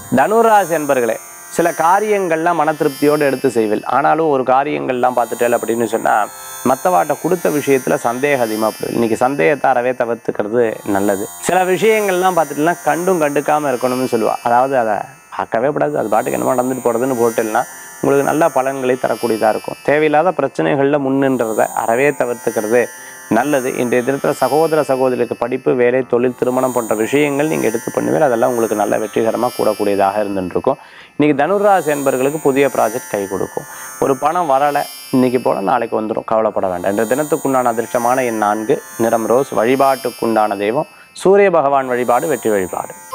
தனுராசி என்பர்களே சில காரியங்கள்லாம் மன திருப்தியோடு எடுத்து செய்வில் ஆனாலும் ஒரு காரியங்கள்லாம் பார்த்துட்டேன் அப்படின்னு சொன்னால் மற்றவாட்ட கொடுத்த விஷயத்தில் சந்தேகம் அதிகமாக போடுது இன்னைக்கு சந்தேகத்தை அறவே தவிர்த்துக்கிறது நல்லது சில விஷயங்கள்லாம் பார்த்துட்டுனா கண்டும் கண்டுக்காமல் இருக்கணும்னு சொல்லுவா அதாவது அதை பார்க்கவே கூடாது அது பாட்டுக்கு என்னமோ நடந்துட்டு போகிறதுன்னு போட்டுலாம் உங்களுக்கு நல்ல பலன்களை தரக்கூடியதாக இருக்கும் தேவையில்லாத பிரச்சனைகளில் முன்னின்றதை அறவே தவிர்த்துக்கிறது நல்லது இன்றைய தினத்தில் சகோதர சகோதரிக்கு படிப்பு வேலை தொழில் திருமணம் போன்ற விஷயங்கள் நீங்கள் எடுத்து பண்ணுவீங்க அதெல்லாம் உங்களுக்கு நல்ல வெற்றிகரமாக கூடக்கூடியதாக இருந்துருக்கும் இன்றைக்கி தனுராசி என்பவர்களுக்கு புதிய ப்ராஜெக்ட் கை கொடுக்கும் ஒரு பணம் வரலை இன்னைக்கு போல நாளைக்கு வந்துடும் கவலைப்பட வேண்டாம் இந்த தினத்துக்குண்டான அதிர்ஷ்டமான என் நான்கு நிறம் ரோஸ் வழிபாட்டுக்குண்டான தெய்வம் சூரிய பகவான் வழிபாடு வெற்றி வழிபாடு